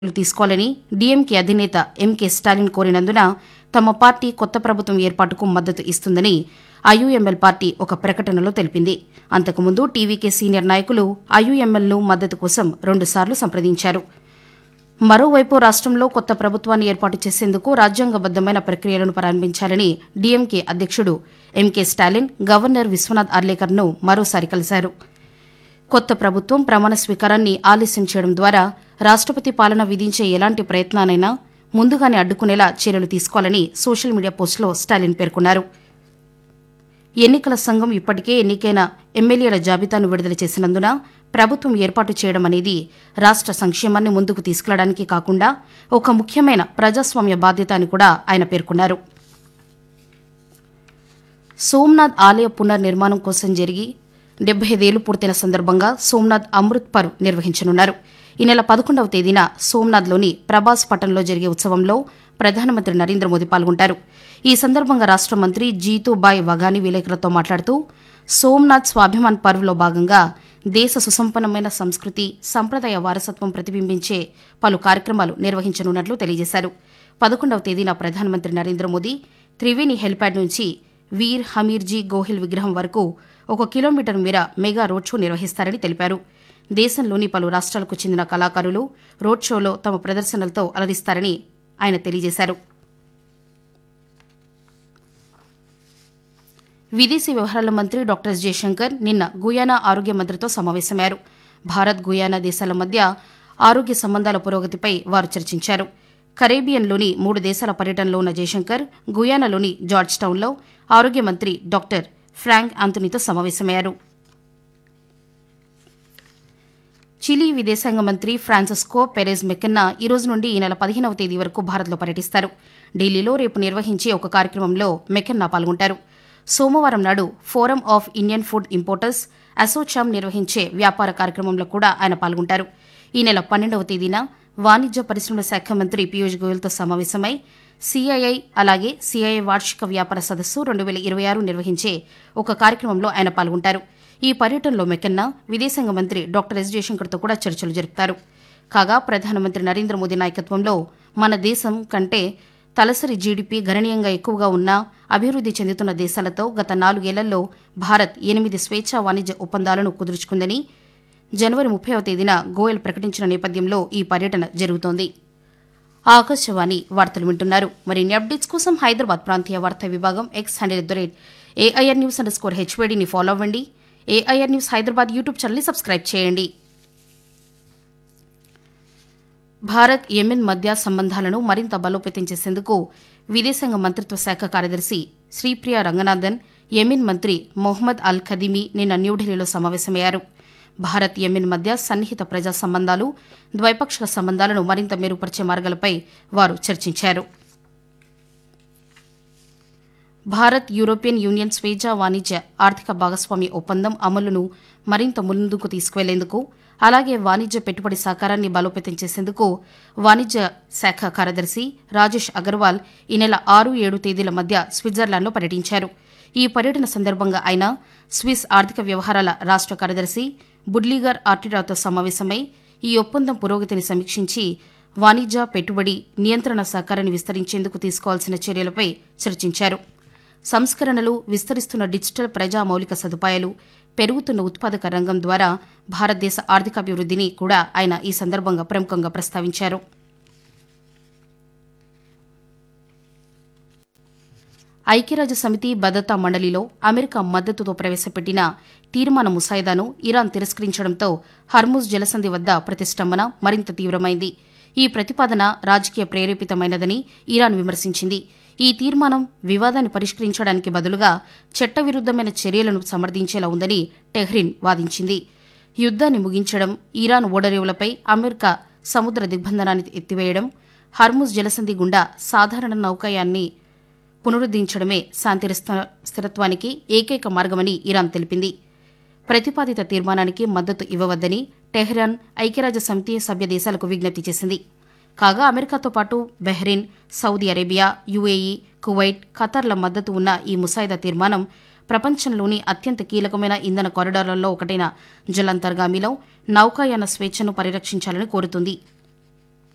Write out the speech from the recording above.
చర్యలు తీసుకోవాలని డీఎంకే అధినేత ఎంకే స్టాలిన్ కోరినందున తమ పార్టీ కొత్త ప్రభుత్వం ఏర్పాటుకు మద్దతు ఇస్తుందని ఐయుఎంఎల్ పార్టీ ఒక ప్రకటనలో తెలిపింది అంతకుముందు టీవీకే సీనియర్ నాయకులు ఐయుఎంఎల్ను మద్దతు కోసం రెండుసార్లు సంప్రదించారు మరోవైపు రాష్ట్రంలో కొత్త ప్రభుత్వాన్ని ఏర్పాటు చేసేందుకు రాజ్యాంగబద్దమైన ప్రక్రియలను ప్రారంభించాలని డీఎంకే అధ్యక్షుడు ఎంకే స్టాలిన్ గవర్నర్ విశ్వనాథ్ అర్లేకర్ను మరోసారి కలిశారు కొత్త ప్రభుత్వం ప్రమాణ స్వీకారాన్ని ఆలస్యం చేయడం ద్వారా రాష్ట్రపతి పాలన విధించే ఎలాంటి ప్రయత్నానైనా ముందుగానే అడ్డుకునేలా చర్యలు తీసుకోవాలని సోషల్ మీడియా పోస్టులో స్టాలిన్ పేర్కొన్నారు ఎన్నికల సంఘం ఇప్పటికే ఎన్నికైన ఎమ్మెల్యేల జాబితాను విడుదల చేసినందున ప్రభుత్వం ఏర్పాటు చేయడం అనేది రాష్ట్ర సంక్షేమాన్ని ముందుకు తీసుకెళ్లడానికి కాకుండా ఒక ముఖ్యమైన ప్రజాస్వామ్య బాధ్యత అని కూడా ఆయన పేర్కొన్నారు సోమ్నాథ్ ఆలయ పునర్నిర్మాణం కోసం జరిగి డెబ్బై ఐదేళ్లు పూర్తయిన సందర్భంగా సోమ్నాథ్ అమృత్ పర్వ్ నిర్వహించనున్నారు ఈ నెల పదకొండవ తేదీన సోమ్నాథ్లోని ప్రభాస్ పట్టణంలో జరిగే ఉత్సవంలో ప్రధానమంత్రి నరేంద్ర మోదీ పాల్గొంటారు ఈ సందర్భంగా రాష్ట మంత్రి జీతూబాయ్ వగాని విలేకరులతో మాట్లాడుతూ సోమ్నాథ్ స్వాభిమాన్ పర్వ్లో భాగంగా దేశ సుసంపన్నమైన సంస్కృతి సంప్రదాయ వారసత్వం ప్రతిబింబించే పలు కార్యక్రమాలు నిర్వహించనున్నట్లు తెలియజేశారు పదకొండవ తేదీన ప్రధానమంత్రి నరేంద్ర మోదీ త్రివేణి హెలిప్యాడ్ నుంచి వీర్ హమీర్జీ గోహిల్ విగ్రహం వరకు ఒక కిలోమీటర్ మేర మెగా రోడ్ షో నిర్వహిస్తారని తెలిపారు దేశంలోని పలు రాష్ట్రాలకు చెందిన కళాకారులు రోడ్ షోలో తమ ప్రదర్శనలతో అలరిస్తారని ఆయన తెలియజేశారు విదేశీ వ్యవహారాల మంత్రి డాక్టర్ ఎస్ జయశంకర్ నిన్న గుయానా ఆరోగ్య మంత్రితో సమావేశమయ్యారు భారత్ గుయానా దేశాల మధ్య ఆరోగ్య సంబంధాల పురోగతిపై వారు చర్చించారు కరేబియన్లోని మూడు దేశాల పర్యటనలో ఉన్న జయశంకర్ గుయానాలోని జార్జ్ టౌన్లో ఆరోగ్య మంత్రి డాక్టర్ ఫ్రాంక్ ఆంథనీతో సమావేశమయ్యారు చిలీ విదేశాంగ మంత్రి ఫ్రాన్సిస్కో పెరెజ్ మెకెన్నా ఈ రోజు నుండి ఈ నెల పదిహేనవ తేదీ వరకు భారత్లో పర్యటిస్తారు ఢిల్లీలో రేపు నిర్వహించే ఒక కార్యక్రమంలో మెకెన్నా పాల్గొంటారు సోమవారం నాడు forum of Indian food importers ASSOCHAM నిర్వహించే వ్యాపార కార్యక్రమంలో కూడా ఆయన పాల్గొంటారు ఈ నెల పన్నెండవ తేదీన వాణిజ్య పరిశ్రమల శాఖ మంత్రి పీయూష్ గోయల్తో సమావేశమై సిఐఐ అలాగే సిఐఐ వార్షిక వ్యాపార సదస్సు రెండు వేల ఇరవై ఆరు నిర్వహించే ఒక కార్యక్రమంలో ఆయన పాల్గొంటారు ఈ పర్యటనలో మెకెన్నా విదేశాంగ మంత్రి డాక్టర్ ఎస్ జయశంకర్తో కూడా చర్చలు జరుపుతారు కాగా ప్రధానమంత్రి నరేంద్ర మోదీ నాయకత్వంలో మన దేశం కంటే తలసరి జీడీపీ గణనీయంగా ఎక్కువగా ఉన్న అభివృద్ది చెందుతున్న దేశాలతో గత నాలుగేళ్లలో భారత్ ఎనిమిది స్వేచ్ఛా వాణిజ్య ఒప్పందాలను కుదుర్చుకుందని జనవరి ముప్పైవ తేదీన గోయల్ ప్రకటించిన నేపథ్యంలో ఈ పర్యటన జరుగుతోంది ఆకాశవాణి వార్తలు వింటున్నారు మరిన్ని అప్డేట్స్ కోసం హైదరాబాద్ ప్రాంతీయ వార్తా విభాగం X handle the rate AIR news underscore హెచ్వేడిని ఫాలో అవ్వండి ఏఐఆర్ న్యూస్ హైదరాబాద్ యూట్యూబ్ ఛానల్ని సబ్స్క్రైబ్ చేయండి భారత్ యెమెన్ మధ్య సంబంధాలను మరింత బలోపేతం చేసేందుకు విదేశాంగ మంత్రిత్వ శాఖ కార్యదర్శి శ్రీప్రియ రంగనాథన్ యెమెన్ మంత్రి మొహమ్మద్ అల్ ఖదీమీ నిన్న న్యూఢిల్లీలో సమావేశమయ్యారు భారత్ యెమెన్ మధ్య సన్నిహిత ప్రజా సంబంధాలు ద్వైపాక్షిక సంబంధాలను మరింత మెరుగుపరిచే మార్గాలపై వారు చర్చించారు భారత్ యూరోపియన్ యూనియన్ స్వేచ్ఛ వాణిజ్య ఆర్థిక భాగస్వామ్య ఒప్పందం అమలును మరింత ముందుకు తీసుకువెళ్లేందుకు అలాగే వాణిజ్య పెట్టుబడి సహకారాన్ని బలోపేతం చేసేందుకు వాణిజ్య శాఖ కార్యదర్శి రాజేష్ అగర్వాల్ ఈ నెల ఆరు ఏడు తేదీల మధ్య స్విట్జర్లాండ్లో పర్యటించారు ఈ పర్యటన సందర్భంగా ఆయన స్విస్ ఆర్థిక వ్యవహారాల రాష్ట కార్యదర్శి బుడ్లీగర్ ఆర్టిరాతో సమావేశమై ఈ ఒప్పందం పురోగతిని సమీక్షించి వాణిజ్య పెట్టుబడి నియంత్రణ సహకారాన్ని విస్తరించేందుకు తీసుకోవాల్సిన చర్యలపై చర్చించారు సంస్కరణలు విస్తరిస్తున్న డిజిటల్ ప్రజా మౌలిక సదుపాయాలు పెరుగుతున్న ఉత్పాదక రంగం ద్వారా భారతదేశ ఆర్థికాభివృద్ధిని కూడా ఆయన ఈ సందర్భంగా ప్రముఖంగా ప్రస్తావించారు ఐక్యరాజ్య సమితి భద్రతా మండలిలో అమెరికా మద్దతుతో ప్రవేశపెట్టిన తీర్మాన ముసాయిదాను ఇరాన్ తిరస్కరించడంతో హర్ముజ్ జలసంధి వద్ద ప్రతిష్టంభన మరింత తీవ్రమైంది ఈ ప్రతిపాదన రాజకీయ ప్రేరేపితమైనదని ఇరాన్ విమర్శించింది ఈ తీర్మానం వివాదాన్ని పరిష్కరించడానికి బదులుగా చట్టవిరుద్దమైన చర్యలను సమర్థించేలా ఉందని టెహ్రిన్ వాదించింది యుద్దాన్ని ముగించడం ఇరాన్ ఓడరేవులపై అమెరికా సముద్ర దిగ్బంధనాన్ని ఎత్తివేయడం హర్ముజ్ జలసంధి గుండా సాధారణ నౌకాయాన్ని పునరుద్దరించడమే శాంతి స్థిరత్వానికి ఏకైక మార్గమని ఇరాన్ తెలిపింది ప్రతిపాదిత తీర్మానానికి మద్దతు ఇవ్వవద్దని టెహ్రాన్ ఐక్యరాజ్య సమితి సభ్య దేశాలకు విజ్ఞప్తి చేసింది కాగా అమెరికాతో పాటు Bahrain Saudi Arabia UAE Kuwait ఖతార్ల మద్దతు ఉన్న ఈ ముసాయిదా తీర్మానం ప్రపంచంలోని అత్యంత కీలకమైన ఇంధన కారిడార్లలో ఒకటైన జలంతర్గామిలో నౌకాయాన స్వేచ్ఛను పరిరక్షించాలని కోరుతుంది